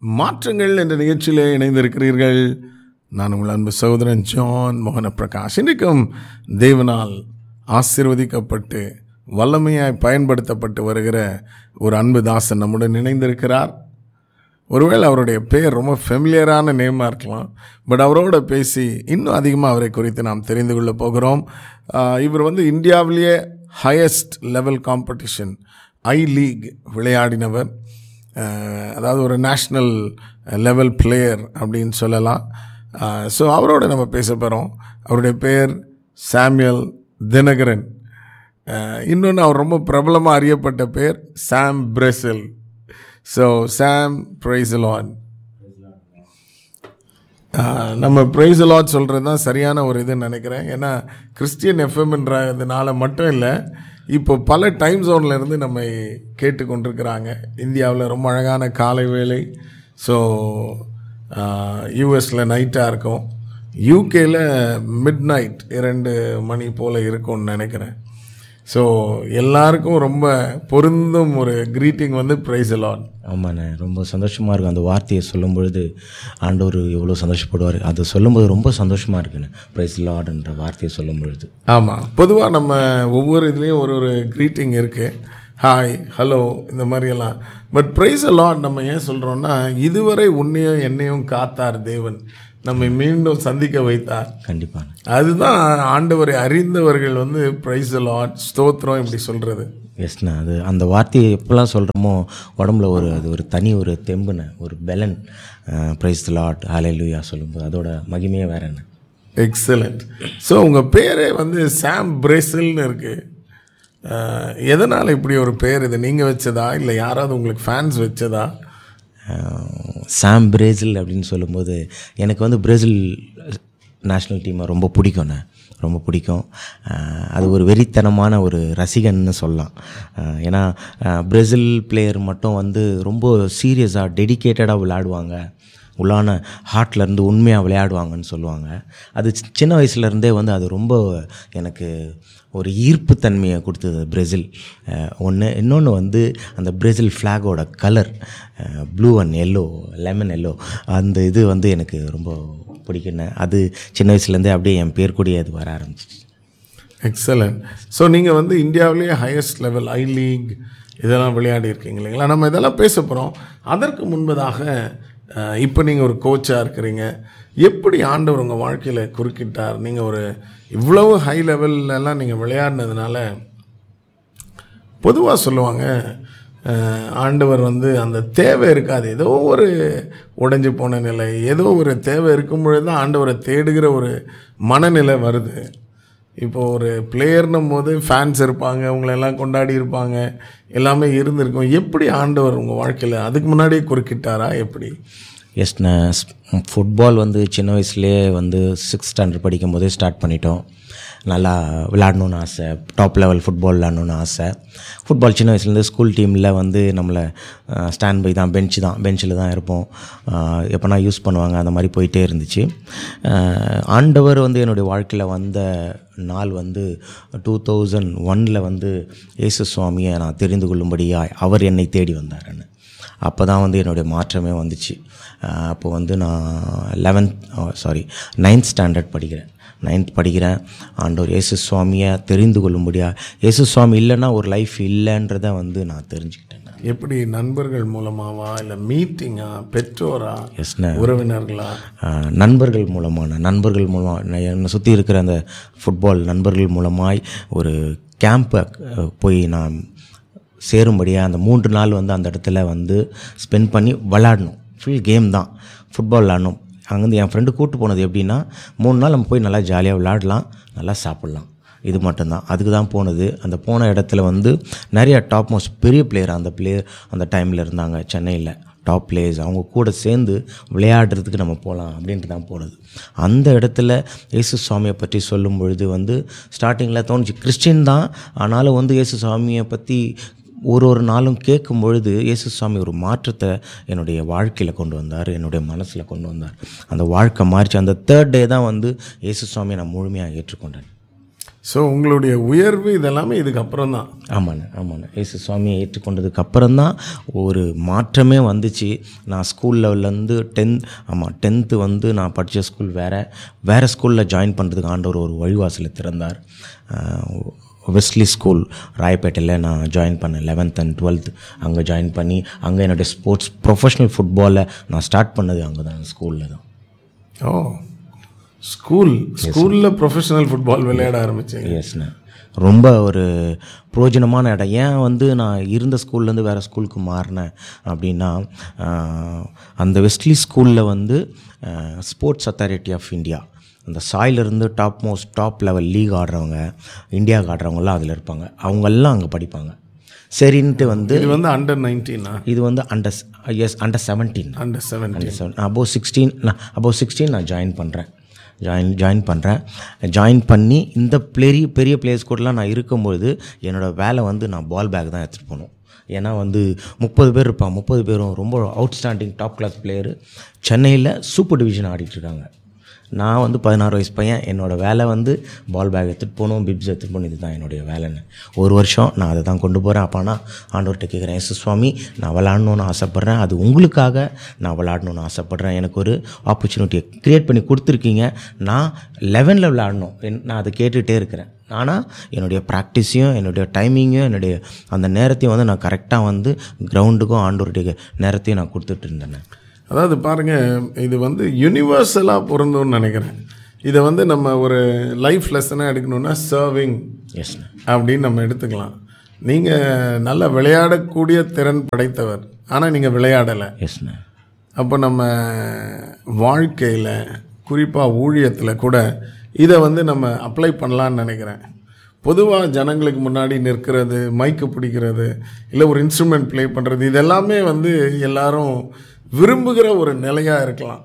மாற்றங்கள் என்ற நிகழ்ச்சியிலே இணைந்திருக்கிறீர்கள் நான் உங்கள் அன்பு சகோதரன் ஜான் மோகன பிரகாஷ் இன்றைக்கும் தேவனால் ஆசீர்வதிக்கப்பட்டு வல்லமையாய் பயன்படுத்தப்பட்டு வருகிற ஒரு அன்பு தாசன் நம்முடன் இணைந்திருக்கிறார் ஒருவேளை அவருடைய பேர் ரொம்ப ஃபெமிலியரான நேமாக இருக்கலாம் பட் அவரோட பேசி இன்னும் அதிகமாக அவரை குறித்து நாம் தெரிந்து கொள்ள போகிறோம் ஆஹ் இவர் வந்து இந்தியாவிலேயே highest level competition I league விளையாடினவர் ஆஹ் அதாவது ஒரு நேஷ்னல் லெவல் பிளேயர் அப்படின்னு சொல்லலாம் ஸோ அவரோட நம்ம பேச போகிறோம் அவருடைய பேர் சாமுவேல் தினகரன் இன்னொன்று அவர் ரொம்ப பிரபலமாக அறியப்பட்ட பேர் Sam Brazil so Sam price லான் நம்ம ப்ரைஸ் லாட் சொல்கிறது தான் சரியான ஒரு இதுன்னு நினைக்கிறேன் ஏன்னா கிறிஸ்டியன் எஃப்எம்ன்றதுனால மட்டும் இல்லை இப்போ பல டைம் ஜோனில் இருந்து நம்மை கேட்டுக்கொண்டிருக்கிறாங்க இந்தியாவில் ரொம்ப அழகான காலை வேலை ஸோ யூஎஸில் நைட்டாக இருக்கும் யூகேயில் மிட் நைட் இரண்டு மணி போல் இருக்கும்னு நினைக்கிறேன் ஸோ எல்லாருக்கும் ரொம்ப பொருந்தும் ஒரு க்ரீட்டிங் வந்து ப்ரைஸ் லான் ஆமாண்ணே ரொம்ப சந்தோஷமாக இருக்கும் அந்த வார்த்தையை சொல்லும் பொழுது ஆண்டவர் எவ்வளோ சந்தோஷப்படுவார் அதை சொல்லும்போது ரொம்ப சந்தோஷமாக இருக்குண்ணே ப்ரைஸ் லார்டுன்ற வார்த்தையை சொல்லும் பொழுது ஆமாம் பொதுவாக நம்ம ஒவ்வொரு இதுலேயும் ஒரு ஒரு க்ரீட்டிங் இருக்குது ஹாய் ஹலோ இந்த மாதிரியெல்லாம் பட் ப்ரைஸ் லாட் நம்ம ஏன் சொல்கிறோன்னா இதுவரை உன்னையும் என்னையும் காத்தார் தேவன் நம்மை மீண்டும் சந்திக்க வைத்தார் கண்டிப்பாண்ணே அதுதான் ஆண்டவரை அறிந்தவர்கள் வந்து ப்ரைஸ் லாட் ஸ்தோத்திரம் இப்படி சொல்கிறது எஸ்ண்ணே அது அந்த வார்த்தையை எப்போல்லாம் சொல்கிறோமோ உடம்புல ஒரு அது ஒரு தனி ஒரு தெம்புண்ணே ஒரு பெலன் ப்ரைஸ் லாட் ஹalleluya சொல்லும்போது அதோட மகிமையே வேற என்ன எக்ஸலண்ட் ஸோ உங்கள் பேரே வந்து சாம் பிரேசில்னு இருக்குது எதனால் இப்படி ஒரு பேர் இது நீங்கள் வச்சதா இல்லை யாராவது உங்களுக்கு ஃபேன்ஸ் வச்சதா சாம் பிரேசில் அப்படின்னு சொல்லும்போது எனக்கு வந்து பிரேசில் நேஷ்னல் டீமை ரொம்ப பிடிக்கும்ண்ணே ரொம்ப பிடிக்கும் அஹ் அது ஒரு வெறித்தனமான ஒரு ரசிகன்னு சொல்லலாம் அஹ் ஏன்னா அஹ் பிரேசில் பிளேயர் மட்டும் வந்து ரொம்ப சீரியஸாக டெடிக்கேட்டடாக விளையாடுவாங்க உள்ளான ஹார்ட்லேருந்து உண்மையாக விளையாடுவாங்கன்னு சொல்லுவாங்க அது சி- சின்ன வயசுலேருந்தே வந்து அது ரொம்ப எனக்கு ஒரு ஈர்ப்பு தன்மையை கொடுத்தது பிரேசில் ஒன்று இன்னொன்று வந்து அந்த பிரேசில் ஃப்ளாகோட colour blue and yellow lemon yellow அந்த இது வந்து எனக்கு ரொம்ப பிடிக்குன்னு அது சின்ன வயசுலேருந்தே அப்படியே என் பேர் கூடயே அது வர ஆரம்பிச்சிச்சு எக்ஸலண்ட் ஸோ நீங்கள் வந்து இந்தியாவிலேயே ஹையஸ்ட் லெவல் ஐ லீக் இதெல்லாம் விளையாடி இருக்கீங்க இல்லைங்களா நம்ம இதெல்லாம் பேச போகிறோம் அதற்கு முன்பதாக அஹ், இப்போ நீங்கள் ஒரு கோச்சாக இருக்கிறீங்க எப்படி ஆண்டவர் உங்கள் வாழ்க்கையில் குறுக்கிட்டார் நீங்கள் ஒரு இவ்வளவு ஹை லெவல்லலாம் நீங்கள் விளையாடினதுனால பொதுவாக சொல்லுவாங்க அஹ், ஆண்டவர் வந்து அந்த தேவை இருக்காது ஏதோ ஒரு உடைஞ்சு போன நிலை ஏதோ ஒரு தேவை இருக்கும் பொழுது தான் ஆண்டவரை தேடுகிற ஒரு மனநிலை வருது இப்போ ஒரு பிளேயர்னும் போது ஃபேன்ஸ் இருப்பாங்க உங்களெல்லாம் கொண்டாடி இருப்பாங்க எல்லாமே இருந்திருக்கும் எப்படி ஆண்டவர் உங்கள் வாழ்க்கையில் அதுக்கு முன்னாடியே குறுக்கிட்டாரா எப்படி எஸ் நான் ஃபுட்பால் வந்து சின்ன வயசுலேயே வந்து சிக்ஸ்த் ஸ்டாண்டர்ட் படிக்கும் போதே ஸ்டார்ட் பண்ணிட்டோம் நல்லா விளாடணுன்னு ஆசை டாப் லெவல் ஃபுட்பால் விளாடணுன்னு ஆசை ஃபுட்பால் சின்ன வயசுலேருந்து ஸ்கூல் டீமில் வந்து நம்மளை ஸ்டாண்ட் பை தான் பெஞ்சு தான் பெஞ்சில் தான் இருப்போம் எப்போனா யூஸ் பண்ணுவாங்க அந்த மாதிரி போயிட்டே இருந்துச்சு அஹ், ஆண்டவர் வந்து என்னுடைய வாழ்க்கையில் வந்த நாள் வந்து டூ தௌசண்ட் ஒனில் வந்து இயேசு சுவாமியை நான் தெரிந்து கொள்ளும்படியாக அவர் என்னை தேடி வந்தாருன்னு அப்போ தான் வந்து என்னுடைய மாற்றமே வந்துச்சு அஹ் அப்போ வந்து நான் லெவன்த் சாரி நைன்த் ஸ்டாண்டர்ட் படிக்கிறேன் நைன்த் படிக்கிறேன் ஆண்டவர் இயேசு சுவாமியை தெரிந்து கொள்ளும்படியா இயேசு சுவாமி இல்லைன்னா ஒரு லைஃப் இல்லைன்றதை வந்து நான் தெரிஞ்சுக்கிட்டேன் எப்படி நண்பர்கள் மூலமாவா இல்லை மீட்டிங்கா பெற்றோரா எஸ்ண்ணே உறவினர்களா ஆஹ் நண்பர்கள் மூலமான நண்பர்கள் மூலமாக என்னை சுற்றி இருக்கிற அந்த ஃபுட்பால் நண்பர்கள் மூலமாய் ஒரு கேம்பை போய் நான் சேரும்படியாக அந்த மூன்று நாள் வந்து அந்த இடத்துல வந்து ஸ்பெண்ட் பண்ணி விளாடணும் ஃபுல் கேம் தான் ஃபுட்பால் விளாடணும் அங்கேருந்து என் ஃப்ரெண்டு கூட்டு போனது எப்படின்னா மூணு நாள் நம்ம போய் நல்லா ஜாலியாக விளாடலாம் நல்லா சாப்பிட்லாம் இது மட்டும்தான் அதுக்கு தான் போனது அந்த போன இடத்துல வந்து நிறைய டாப் மோஸ்ட் பெரிய பிளேயர் அந்த பிளேயர் அந்த டைமில் இருந்தாங்க சென்னையில் டாப் பிளேயர்ஸ் அவங்க கூட சேர்ந்து விளையாடுறதுக்கு நம்ம போகலாம் அப்படின்ட்டு தான் போனது அந்த இடத்துல இயேசு சுவாமியை பற்றி சொல்லும் பொழுது வந்து ஸ்டார்டிங்கில் தோணுச்சு கிறிஸ்டின் தான் ஆனாலும் வந்து இயேசு சுவாமியை பற்றி ஒரு ஒரு நாளும் கேட்கும் பொழுது இயேசு சுவாமி ஒரு மாற்றத்தை என்னுடைய வாழ்க்கையில் கொண்டு வந்தார் என்னுடைய மனசில் கொண்டு வந்தார் அந்த வாழ்க்கை மாறிச்சு அந்த தேர்ட் டே தான் வந்து இயேசு சுவாமியை நான் முழுமையாக ஏற்றுக்கொண்டேன் ஸோ உங்களுடைய உயர்வு இதெல்லாமே இதுக்கப்புறம் தான் ஆமாண்ணே ஆமாண்ணே இயேசு சுவாமியை ஏற்றுக்கொண்டதுக்கு அப்புறம் தான் ஒரு மாற்றமே வந்துச்சு நான் ஸ்கூல் லெவல்லேருந்து டென்த் ஆமாம் டென்த்து வந்து நான் படித்த ஸ்கூல் வேறு வேறு ஸ்கூலில் ஜாயின் பண்ணுறதுக்கு ஆண்டவர் ஒரு வழிவாசலை திறந்தார் ஆஹ் வெஸ்லி ஸ்கூல் ராயப்பேட்டையில் நான் ஜாயின் பண்ணேன் லெவன்த் அண்ட் டுவெல்த் அங்கே ஜாயின் பண்ணி அங்கே என்னுடைய ஸ்போர்ட்ஸ் ப்ரொஃபஷனல் ஃபுட்பாலை நான் ஸ்டார்ட் பண்ணது அங்கே தான் ஸ்கூலில் தான் ஓ ஸ்கூல் ஸ்கூலில் ப்ரொஃபஷனல் ஃபுட்பால் விளையாட ஆரம்பிச்சீங்க எஸ்ண்ணே ரொம்ப ஒரு பிரயோஜனமான இடம் ஏன் வந்து நான் இருந்த ஸ்கூல்லேருந்து வேறு ஸ்கூலுக்கு மாறினேன் அப்படின்னா ஆஹ், அந்த வெஸ்ட்லி ஸ்கூலில் வந்து ஸ்போர்ட்ஸ் அத்தாரிட்டி ஆஃப் இந்தியா அந்த சாயிலிருந்து top most top level league ஆடுறவங்க இந்தியாவுக்கு ஆடுறவங்கலாம் அதில் இருப்பாங்க அவங்கெல்லாம் அங்கே படிப்பாங்க சரின்ட்டு வந்து இது வந்து அண்டர் நைன்டீனா இது வந்து அண்டர் எஸ் under seventeen under seventeen seven above sixteen நான் அபோவ் சிக்ஸ்டீன் நான் ஜாயின் பண்ணுறேன் ஜாயின் ஜாயின் பண்ணுறேன் ஜாயின் பண்ணி இந்த பெரிய பெரிய பிளேஸ் கூடலாம் நான் இருக்கும்போது என்னோடய வேலை வந்து நான் பால் பேக் தான் எடுத்துகிட்டு போகணும் ஏன்னா வந்து முப்பது பேர் இருப்பான் முப்பது பேரும் ரொம்ப அவுட்ஸ்டாண்டிங் டாப் கிளாஸ் பிளேயரு சென்னையில் சூப்பர் டிவிஷன் ஆடிட்டு இருக்காங்க நான் வந்து பதினாறு வயசு பையன் என்னோடய வேலை வந்து பால் பேக் எடுத்துகிட்டு போகணும் பிப்ஸ் எடுத்துகிட்டு போகணும் இதுதான் என்னுடைய வேலைன்னு ஒரு வருஷம் நான் அதை தான் கொண்டு போகிறேன் அப்பானா ஆண்டவர்கிட்ட கேட்குறேன் எஸ் சுவாமி நான் விளாடணுன்னு ஆசைப்பட்றேன் அது உங்களுக்காக நான் விளாடணுன்னு ஆசைப்பட்றேன் எனக்கு ஒரு ஆப்பர்ச்சுனிட்டியை க்ரியேட் பண்ணி கொடுத்துருக்கீங்க நான் லெவனில் விளாடணும் என்- நான் அதை கேட்டுகிட்டே இருக்கிறேன் ஆனால் என்னுடைய ப்ராக்டிஸையும் என்னுடைய டைமிங்கையும் என்னுடைய அந்த நேரத்தையும் வந்து நான் கரெக்டாக வந்து கிரவுண்டுக்கும் ஆண்டோருடைய நேரத்தையும் நான் கொடுத்துட்டு இருந்தேன் அதாவது பாருங்க இது வந்து யூனிவர்சலாக பொருந்தும்னு நினைக்கிறேன் இதை வந்து நம்ம ஒரு லைஃப் லெசனாக எடுக்கணும்னா சர்விங் எஸ்ண்ணே அப்படின்னு நம்ம எடுத்துக்கலாம் நீங்கள் நல்ல விளையாடக்கூடிய திறன் படைத்தவர் ஆனால் நீங்கள் விளையாடலை எஸ்ண்ணே அப்போ நம்ம வாழ்க்கையில் குறிப்பாக ஊழியத்தில் கூட இதை வந்து நம்ம அப்ளை பண்ணலான்னு நினைக்கிறேன் பொதுவாக ஜனங்களுக்கு முன்னாடி நிற்கிறது மைக்கு பிடிக்கிறது இல்லை ஒரு இன்ஸ்ட்ருமெண்ட் ப்ளே பண்ணுறது இதெல்லாமே வந்து எல்லாரும் விரும்புகிற ஒரு நிலையாக இருக்கலாம்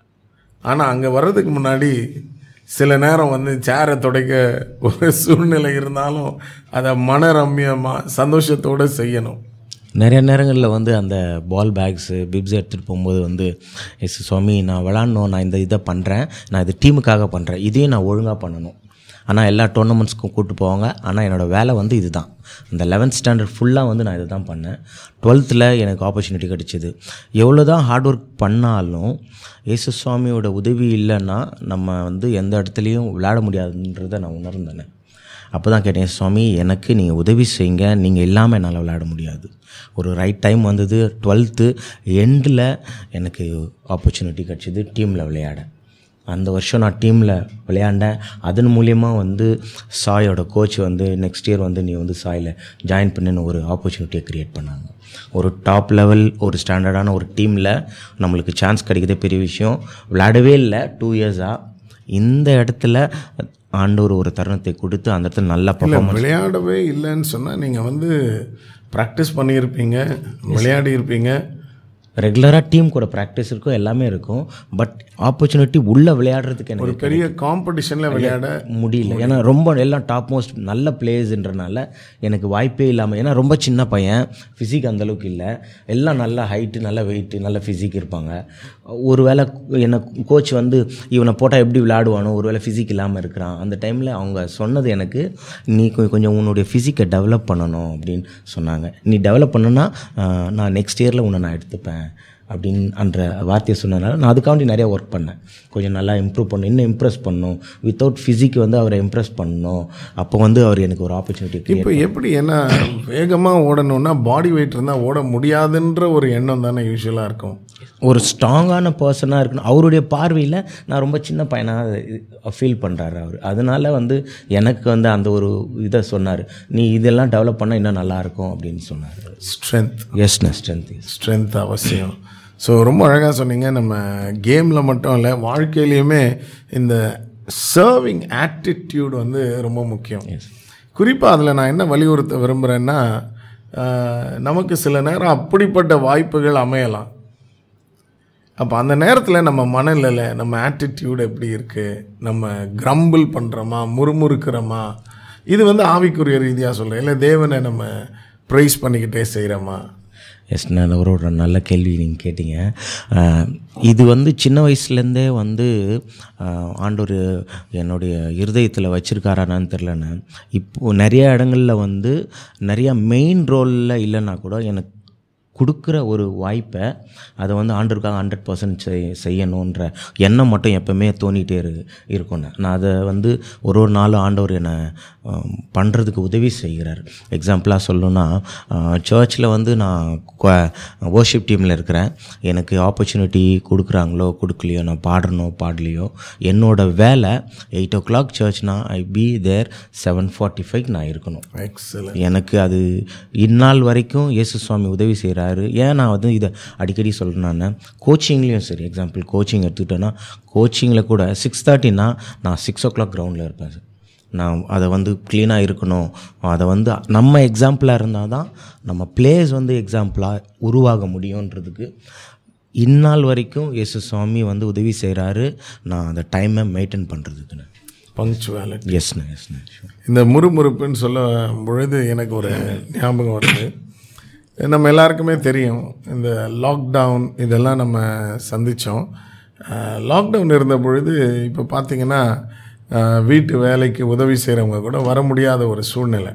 ஆனால் அங்கே வர்றதுக்கு முன்னாடி சில நேரம் வந்து சேரை துடைக்க ஒரு சூழ்நிலை இருந்தாலும் அதை மனரம்யமாக சந்தோஷத்தோடு செய்யணும் நிறைய நேரங்களில் வந்து அந்த பால் பேக்ஸு பிப்ஸ் எடுத்துகிட்டு போகும்போது வந்து எஸ் சுவாமி நான் விளாட்ணும் நான் இந்த இதை பண்ணுறேன் நான் இது டீமுக்காக பண்ணுறேன் இதையும் நான் ஒழுங்காக பண்ணணும் ஆனால் எல்லா டோர்னமெண்ட்ஸ்க்கும் கூப்பிட்டு போவாங்க ஆனால் என்னோடய வேலை வந்து இதுதான் இந்த லெவன்த் ஸ்டாண்டர்ட் ஃபுல்லாக வந்து நான் இதை தான் பண்ணேன் டுவெல்த்தில் எனக்கு ஆப்பர்ச்சுனிட்டி கிடச்சிது எவ்வளோ தான் ஹார்ட் ஒர்க் பண்ணாலும் இயேசு சுவாமியோட உதவி இல்லைன்னா நம்ம வந்து எந்த இடத்துலையும் விளையாட முடியாதுன்றதை நான் உணர்ந்தேனே அப்போ தான் கேட்டேன் சுவாமி எனக்கு நீங்கள் உதவி செய்யுங்க நீங்கள் இல்லாமல் என்னால் விளையாட முடியாது ஒரு ரைட் டைம் வந்தது டுவெல்த்து எண்டில் எனக்கு ஆப்பர்ச்சுனிட்டி கிடச்சிது டீமில் விளையாட அந்த வருஷம் நான் டீமில் விளையாண்டேன் அதன் மூலியமாக வந்து சாயோட கோச் வந்து நெக்ஸ்ட் இயர் வந்து நீ வந்து சாயில் ஜாயின் பண்ணுன்னு ஒரு ஆப்பர்ச்சுனிட்டியை க்ரியேட் பண்ணாங்க ஒரு டாப் லெவல் ஒரு ஸ்டாண்டர்டான ஒரு டீமில் நம்மளுக்கு சான்ஸ் கிடைக்கிறதே பெரிய விஷயம் விளையாடவே இல்லை டூ இயர்ஸாக இந்த இடத்துல ஆண்டவர் ஒரு தருணத்தை கொடுத்து அந்த இடத்துல நல்லா இல்லை பர்ஃபார்மன்ஸ் விளையாடவே இல்லைன்னு சொன்னால் நீங்கள் வந்து ப்ராக்டிஸ் பண்ணியிருப்பீங்க விளையாடி இருப்பீங்க ரெகுலராக டீம் கூட ப்ராக்டிஸ் இருக்கும் எல்லாமே இருக்கும் பட் ஆப்பர்ச்சுனிட்டி உள்ளே விளையாடுறதுக்கு எனக்கு பெரிய காம்படிஷனில் விளையாட முடியல ஏன்னா ரொம்ப எல்லாம் டாப் மோஸ்ட் நல்ல பிளேயர்ஸ்ன்றனால எனக்கு வாய்ப்பே இல்லாமல் ஏன்னா ரொம்ப சின்ன பையன் ஃபிசிக் அந்தளவுக்கு இல்லை எல்லாம் நல்ல ஹைட்டு நல்ல வெயிட்டு நல்ல ஃபிசிக் இருப்பாங்க ஒரு வேளை என்ன கோச் வந்து இவனை போட்டால் எப்படி விளையாடுவானோ ஒரு வேளை ஃபிசிக் இல்லாமல் இருக்கிறான் அந்த டைமில் அவங்க சொன்னது எனக்கு நீ கொ- கொஞ்சம் உன்னுடைய ஃபிசிக்கை டெவலப் பண்ணணும் அப்படின்னு சொன்னாங்க நீ டெவலப் பண்ணுனா ஆஹ், நான் நெக்ஸ்ட் இயரில் உன்னை நான் எடுத்துப்பேன் அப்படின்னு அன்ற வார்த்தையை சொன்னதுனால நான் அதுக்காண்டி நிறைய ஒர்க் பண்ணேன் கொஞ்சம் நல்லா இம்ப்ரூவ் பண்ணணும் இன்னும் இம்ப்ரெஸ் பண்ணணும் வித்தவுட் ஃபிசிக் வந்து அவரை இம்ப்ரெஸ் பண்ணணும் அப்போ வந்து அவர் எனக்கு ஒரு ஆப்பர்ச்சுனிட்டி இப்போ எப்படி ஏன்னா வேகமாக ஓடணும்னா பாடி வெயிட் இருந்தால் ஓட முடியாதுன்ற ஒரு எண்ணம் தானே யூஸ்வலாக இருக்கும் ஒரு ஸ்ட்ராங்கான பர்சனாக இருக்கணும் அவருடைய பார்வையில் நான் ரொம்ப சின்ன பையனாக ஃபீல் பண்ணுறாரு அவர் அதனால வந்து எனக்கு வந்து அந்த ஒரு இதை சொன்னார் நீ இதெல்லாம் டெவலப் பண்ணால் இன்னும் நல்லாயிருக்கும் அப்படின்னு சொன்னார் ஸ்ட்ரென்த் எஸ்ண்ணே ஸ்ட்ரென்த் ஸ்ட்ரென்த் அவசியம் ஸோ ரொம்ப அழகாக சொன்னீங்க நம்ம கேமில் மட்டும் இல்லை வாழ்க்கையிலையுமே இந்த சர்விங் ஆட்டிடியூட் வந்து ரொம்ப முக்கியம் குறிப்பாக அதில் நான் என்ன வலியுறுத்த விரும்புகிறேன்னா ஆஹ், நமக்கு சில நேரம் அப்படிப்பட்ட வாய்ப்புகள் அமையலாம் அப்போ அந்த நேரத்தில் நம்ம மனநிலை நம்ம ஆட்டிடியூட் எப்படி இருக்குது நம்ம கிரம்பிள் பண்ணுறோமா முறுமுறுக்கிறோமா இது வந்து ஆவிக்குரிய ரீதியாக சொல்கிறேன் இல்லை தேவனை நம்ம ப்ரைஸ் பண்ணிக்கிட்டே செய்கிறோமா எஸ் நான் ஒரு ஒரு நல்ல கேள்வி நீங்கள் கேட்டீங்க அஹ், இது வந்து சின்ன வயசுலேருந்தே வந்து அஹ், ஆண்டவர் என்னுடைய இருதயத்தில் வச்சுருக்காரான்னு தெரிலன்னு இப்போது நிறைய இடங்களில் வந்து நிறையா மெயின் ரோலில் இல்லைன்னா கூட எனக்கு கொடுக்குற ஒரு வாய்ப்பை அதை வந்து ஆண்டருக்காக ஹண்ட்ரட் பர்சன்ட் செய் செய்யணுன்ற எண்ணம் மட்டும் எப்போவுமே தோணிகிட்டே இரு இருக்கும்னு நான் அதை வந்து ஒரு ஒரு நாளும் ஆண்டவர் என்னை பண்ணுறதுக்கு உதவி செய்கிறார் எக்ஸாம்பிளாக சொல்லணும்னா சர்ச்சில் வந்து நான் ஓர்ஷிப் டீமில் இருக்கிறேன் எனக்கு ஆப்பர்ச்சுனிட்டி கொடுக்குறாங்களோ கொடுக்கலையோ நான் பாடுறனோ பாடலையோ என்னோட வேலை எயிட் ஓ கிளாக் சர்ச்னா I be there seven forty five நான் இருக்கணும் எக்ஸலன்ட் எனக்கு அது இந்நாள் வரைக்கும் இயேசு சுவாமி உதவி செய்கிறாரு ஏன் நான் வந்து இதை அடிக்கடி சொல்கிறேன்னா கோச்சிங்லேயும் சரி எக்ஸாம்பிள் கோச்சிங் எடுத்துக்கிட்டேன்னா கோச்சிங்கில் கூட சிக்ஸ் தேர்ட்டினா நான் சிக்ஸ் ஓ கிளாக் கிரவுண்டில் இருப்பேன் சார் நான் அதை வந்து க்ளீனாக இருக்கணும் அதை வந்து நம்ம எக்ஸாம்பிளாக இருந்தால் தான் நம்ம பிளேஸ் வந்து எக்ஸாம்பிளாக உருவாக முடியுன்றதுக்கு இந்நாள் வரைக்கும் இயேசு சுவாமி வந்து உதவி செய்கிறாரு நான் அந்த டைமை மெயின்டைன் பண்ணுறதுக்குன்னு பங்க்சுவாலிட்டி எஸ்ண்ணா எஸ்ண்ணா இந்த முறுமுறுப்புன்னு சொல்ல பொழுது எனக்கு ஒரு ஞாபகம் வருது நம்ம எல்லாருக்குமே தெரியும் இந்த லாக்டவுன் இதெல்லாம் நம்ம சந்தித்தோம் லாக்டவுன் இருந்த பொழுது இப்போ பார்த்தீங்கன்னா அஹ், வீட்டு வேலைக்கு உதவி செய்கிறவங்க கூட வர முடியாத ஒரு சூழ்நிலை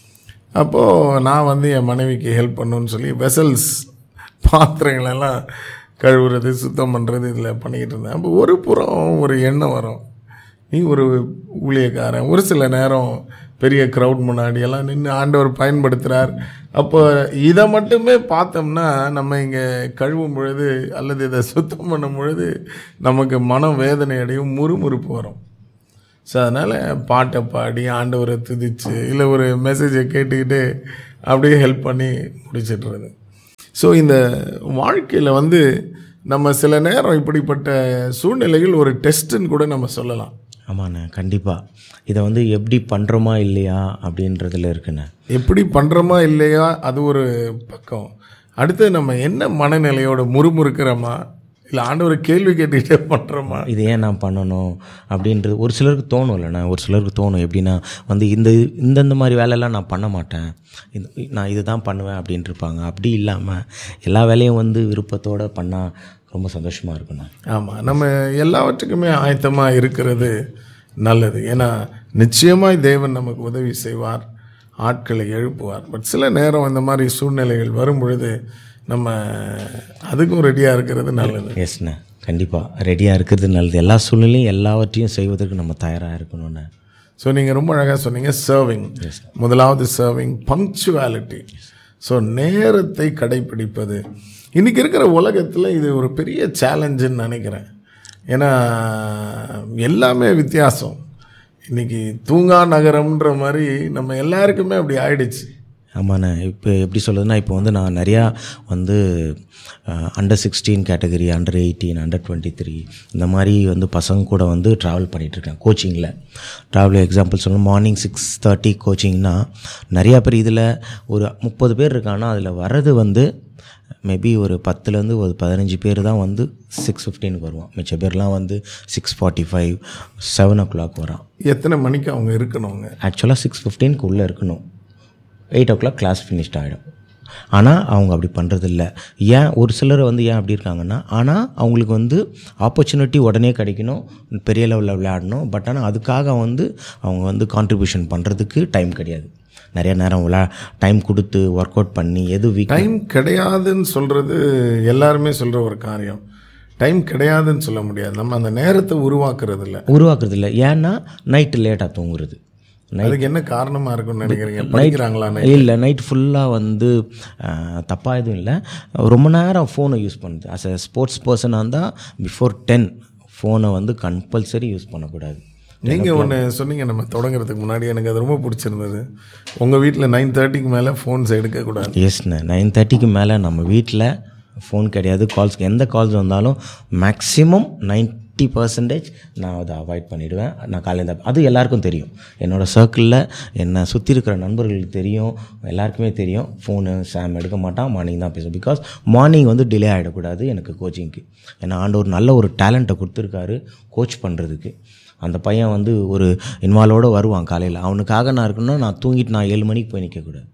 அப்போது நான் வந்து என் மனைவிக்கு ஹெல்ப் பண்ணணும்னு சொல்லி வெசல்ஸ் பாத்திரங்களெல்லாம் கழுவுறது சுத்தம் பண்ணுறது இதில் பண்ணிக்கிட்டு இருந்தேன் அப்போ ஒரு புறம் ஒரு எண்ணம் வரும் நீ ஒரு ஊழியக்காரன் ஒரு சில நேரம் பெரிய க்ரௌட் முன்னாடி எல்லாம் நின்று ஆண்டவர் பயன்படுத்துகிறார் அப்போ இதை மட்டுமே பார்த்தோம்னா நம்ம இங்கே கழுவும் பொழுது அல்லது இதை சுத்தம் பண்ணும் பொழுது நமக்கு மனம் வேதனை அடையும் முறுமுறுப்பு வரும் ஸோ அதனால் பாட்டை பாடி ஆண்டவரை துதிச்சு இல்லை ஒரு மெசேஜை கேட்டுக்கிட்டு அப்படியே ஹெல்ப் பண்ணி முடிச்சிடுறது ஸோ இந்த வாழ்க்கையில் வந்து நம்ம சில நேரம் இப்படிப்பட்ட சூழ்நிலைகள் ஒரு டெஸ்ட்டுன்னு கூட நம்ம சொல்லலாம் ஆமாண்ணே கண்டிப்பாக இதை வந்து எப்படி பண்ணுறோமா இல்லையா அப்படின்றதுல இருக்குண்ணே எப்படி பண்ணுறோமா இல்லையா அது ஒரு பக்கம் அடுத்து நம்ம என்ன மனநிலையோட முறுமுறுக்கிறோமா இல்லை ஆண்டவர் கேள்வி கேட்டுக்கிட்டே பண்ணுறோமா இது ஏன் நான் பண்ணணும் அப்படின்றது ஒரு சிலருக்கு தோணும் இல்லைண்ணா ஒரு சிலருக்கு தோணும் எப்படின்னா வந்து இந்த இந்தந்த மாதிரி வேலையெல்லாம் நான் பண்ண மாட்டேன் இது நான் இது தான் பண்ணுவேன் அப்படின்ட்டு இருப்பாங்க அப்படி இல்லாமல் எல்லா வேலையும் வந்து விருப்பத்தோடு பண்ணால் ரொம்ப சந்தோஷமாக இருக்குண்ணா ஆமாம் நம்ம எல்லாவற்றுக்குமே ஆயத்தமாக இருக்கிறது நல்லது ஏன்னா நிச்சயமாய் தேவன் நமக்கு உதவி செய்வார் ஆட்களை எழுப்புவார் பட் சில நேரம் இந்த மாதிரி சூழ்நிலைகள் வரும் பொழுது நம்ம அதுக்கும் ரெடியாக இருக்கிறது நல்லது எஸ்ண்ணே கண்டிப்பாக ரெடியாக இருக்கிறது நல்லது எல்லா சூழ்நிலையும் எல்லாவற்றையும் செய்வதற்கு நம்ம தயாராக இருக்கணும்ண்ணே ஸோ நீங்கள் ரொம்ப அழகாக சொன்னீங்க சர்விங் முதலாவது சர்விங் பங்க்சுவாலிட்டி ஸோ நேரத்தை கடைப்பிடிப்பது இன்றைக்கி இருக்கிற உலகத்தில் இது ஒரு பெரிய சேலஞ்சுன்னு நினைக்கிறேன் ஏன்னா எல்லாமே வித்தியாசம் இன்றைக்கி தூங்கா நகரம்ன்ற மாதிரி நம்ம எல்லாருக்குமே அப்படி ஆயிடுச்சு ஆமாண்ணே இப்போ எப்படி சொல்கிறதுனா இப்போ வந்து நான் நிறையா வந்து under sixteen category under eighteen under twenty three இந்த மாதிரி வந்து பசங்க கூட வந்து ட்ராவல் பண்ணிகிட்ருக்கேன் கோச்சிங்கில் ட்ராவல் எக்ஸாம்பிள் சொல்லணும் மார்னிங் சிக்ஸ் தேர்ட்டி கோச்சிங்னா நிறையா பேர் இதில் ஒரு முப்பது பேர் இருக்காங்கன்னா அதில் வர்றது வந்து மேபி ஒரு பத்துலேருந்து ஒரு பதினஞ்சு பேர் தான் வந்து சிக்ஸ் ஃபிஃப்டீனுக்கு வருவான் மிச்ச பேர்லாம் வந்து six forty five seven o'clock வரான் எத்தனை மணிக்கு அவங்க இருக்கணுங்க ஆக்சுவலாக சிக்ஸ் ஃபிஃப்டீனுக்கு உள்ளே இருக்கணும் eight o'clock class finished ஆகிடும் ஆனால் அவங்க அப்படி பண்ணுறதில்ல ஏன் ஒரு சிலர் வந்து ஏன் அப்படி இருக்காங்கன்னா ஆனால் அவங்களுக்கு வந்து ஆப்பர்ச்சுனிட்டி உடனே கிடைக்கணும் பெரிய லெவலில் விளையாடணும் பட் ஆனால் அதுக்காக வந்து அவங்க வந்து கான்ட்ரிபியூஷன் பண்ணுறதுக்கு டைம் கிடையாது நிறைய நேரம் விளா டைம் கொடுத்து ஒர்க் அவுட் பண்ணி எது வீக் டைம் கிடையாதுன்னு சொல்கிறது எல்லாருமே சொல்கிற ஒரு காரியம் டைம் கிடையாதுன்னு சொல்ல முடியாது நம்ம அந்த நேரத்தை உருவாக்குறது இல்லை உருவாக்குறது இல்லை ஏன்னா நைட்டு லேட்டாக தூங்குறது அதுக்கு என்ன காரணமாக இருக்கும்னு நினைக்கிறீங்க படிக்கிறாங்களா இல்லை நைட் ஃபுல்லாக வந்து தப்பாக எதுவும் இல்லை ரொம்ப நேரம் ஃபோனை யூஸ் பண்ணுது அஸ் அ ஸ்போர்ட்ஸ் பர்சனாக இருந்தால் பிஃபோர் டென் ஃபோனை வந்து கம்பல்சரி யூஸ் பண்ணக்கூடாது நீங்கள் ஒன்று சொன்னீங்க நம்ம தொடங்குறதுக்கு முன்னாடி எனக்கு அது ரொம்ப பிடிச்சிருந்தது உங்கள் வீட்டில் நைன் தேர்ட்டிக்கு மேலே ஃபோன்ஸ் எடுக்கக்கூடாது எஸ்ண்ணே நைன் தேர்ட்டிக்கு மேலே நம்ம வீட்டில் ஃபோன் கிடையாது கால்ஸ் எந்த கால்ஸ் வந்தாலும் மேக்ஸிமம் நைன்ட்டி பர்சன்டேஜ் நான் அதை அவாய்ட் பண்ணிவிடுவேன் நான் காலையில் அது எல்லாருக்கும் தெரியும் என்னோடய சர்க்கிளில் என்னை சுற்றி இருக்கிற நண்பர்களுக்கு தெரியும் எல்லாருக்குமே தெரியும் ஃபோனு சாம் எடுக்க மாட்டான் மார்னிங் தான் பேசும் பிகாஸ் மார்னிங் வந்து டிலே ஆகிடக்கூடாது எனக்கு கோச்சிங்க்கு ஏன்னா ஆண்டவர் நல்ல ஒரு டேலண்ட்டை கொடுத்துருக்காரு கோச் பண்ணுறதுக்கு அந்த பையன் வந்து ஒரு இன்வால்வோடு வருவான் காலையில் அவனுக்காக நான் இருக்கணும்னா நான் தூங்கிட்டு நான் ஏழு மணிக்கு போய் நிற்கக்கூடாது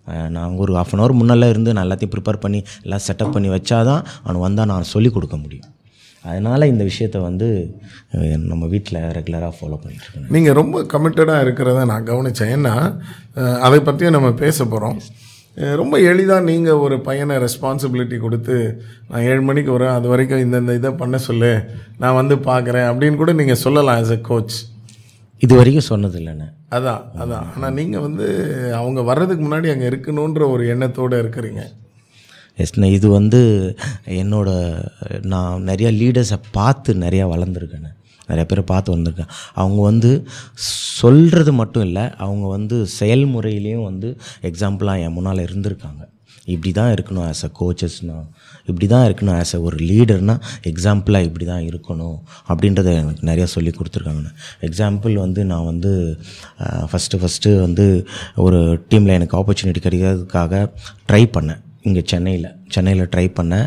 நான் ஒரு ஆஃப் அன் ஹவர் முன்னெல்லாம் இருந்து நான் எல்லாத்தையும் ப்ரிப்பேர் பண்ணி எல்லாம் செட்டப் பண்ணி வச்சாதான் அவன் வந்தால் நான் சொல்லிக் கொடுக்க முடியும் அதனால் இந்த விஷயத்தை வந்து அஹ், நம்ம வீட்டில் ரெகுலராக ஃபாலோ பண்ணிட்டுருக்கேன் நீங்கள் ரொம்ப கமிட்டடாக இருக்கிறத நான் கவனித்தேன் ஏன்னா அஹ், அதை பற்றியும் நம்ம பேச போகிறோம் ரொம்ப எளிதாக நீங்கள் ஒரு பையனை ரெஸ்பான்சிபிலிட்டி கொடுத்து நான் ஏழு மணிக்கு வரேன் அது வரைக்கும் இந்தந்த இதை பண்ண சொல்லு நான் வந்து பார்க்குறேன் அப்படின்னு கூட நீங்கள் சொல்லலாம் ஆஸ் எ கோச் இது வரைக்கும் சொன்னது இல்லைண்ணே அதான் அதான் ஆனால் நீங்கள் வந்து அவங்க வர்றதுக்கு முன்னாடி அங்கே இருக்கணுன்ற ஒரு எண்ணத்தோடு இருக்கிறீங்க எஸ்ண்ணே இது வந்து என்னோட நான் நிறையா லீடர்ஸை பார்த்து நிறையா வளர்ந்துருக்கேண்ணே நிறைய பேரை பார்த்து வந்திருக்கேன் அவங்க வந்து சொல்கிறது மட்டும் இல்லை அவங்க வந்து செயல்முறையிலையும் வந்து எக்ஸாம்பிளாக என் முன்னால் இருந்திருக்காங்க இப்படி தான் இருக்கணும் ஆஸ் அ கோச்சஸ்னா இப்படி தான் இருக்கணும் ஆஸ் அ ஒரு லீடர்னா எக்ஸாம்பிளாக இப்படி தான் இருக்கணும் அப்படின்றத எனக்கு நிறையா சொல்லி கொடுத்துருக்காங்கண்ணே எக்ஸாம்பிள் வந்து நான் வந்து ஃபஸ்ட்டு ஃபஸ்ட்டு வந்து ஒரு டீமில் எனக்கு ஆப்பர்ச்சுனிட்டி கிடைக்கிறதுக்காக ட்ரை பண்ணேன் இங்கே சென்னையில் சென்னையில் ட்ரை பண்ணேன்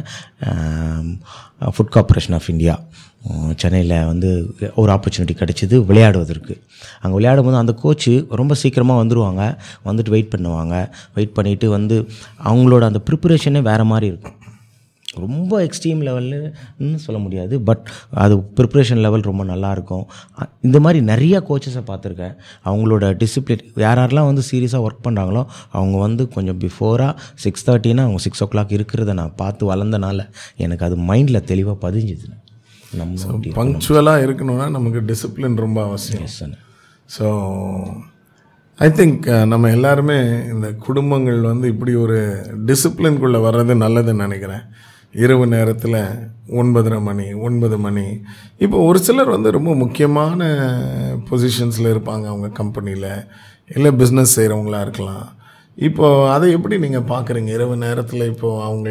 ஃபுட் கார்ப்பரேஷன் ஆஃப் இந்தியா சென்னையில் வந்து ஒரு ஆப்பர்ச்சுனிட்டி கிடச்சிது விளையாடுவதற்கு அங்கே விளையாடும் போது அந்த கோச்சு ரொம்ப சீக்கிரமாக வந்துடுவாங்க வந்துட்டு வெயிட் பண்ணுவாங்க வெயிட் பண்ணிவிட்டு வந்து அவங்களோட அந்த ப்ரிப்பரேஷனே வேறு மாதிரி இருக்கும் ரொம்ப எக்ஸ்ட்ரீம் லெவல்னு சொல்ல முடியாது பட் அது ப்ரிப்ரேஷன் லெவல் ரொம்ப நல்லாயிருக்கும் இந்த மாதிரி நிறைய கோச்சஸை பார்த்துருக்கேன் அவங்களோட டிசிப்ளின் யார் யாரெல்லாம் வந்து சீரியஸாக ஒர்க் பண்ணுறாங்களோ அவங்க வந்து கொஞ்சம் பிஃபோராக சிக்ஸ் தேர்ட்டினா அவங்க சிக்ஸ் ஓ கிளாக் இருக்கிறத நான் பார்த்து வளர்ந்தனால எனக்கு அது மைண்டில் தெளிவாக பதிஞ்சுது நம்ம அப்படி பங்க்சுவலாக இருக்கணும்னா நமக்கு டிசிப்ளின் ரொம்ப அவசியம் Yes, அண்ணே. ஸோ ஐ திங்க் நம்ம எல்லாருமே இந்த குடும்பங்கள் வந்து இப்படி ஒரு டிசிப்ளின்குள்ளே வர்றது நல்லதுன்னு நினைக்கிறேன் இரவு நேரத்தில் ஒன்பதரை மணி ஒன்பது மணி இப்போ ஒரு சிலர் வந்து ரொம்ப முக்கியமான பொசிஷன்ஸில் இருப்பாங்க அவங்க கம்பெனியில் இல்லை பிஸ்னஸ் செய்கிறவங்களா இருக்கலாம் இப்போ அதை எப்படி நீங்கள் பார்க்குறீங்க இரவு நேரத்தில் இப்போது அவங்க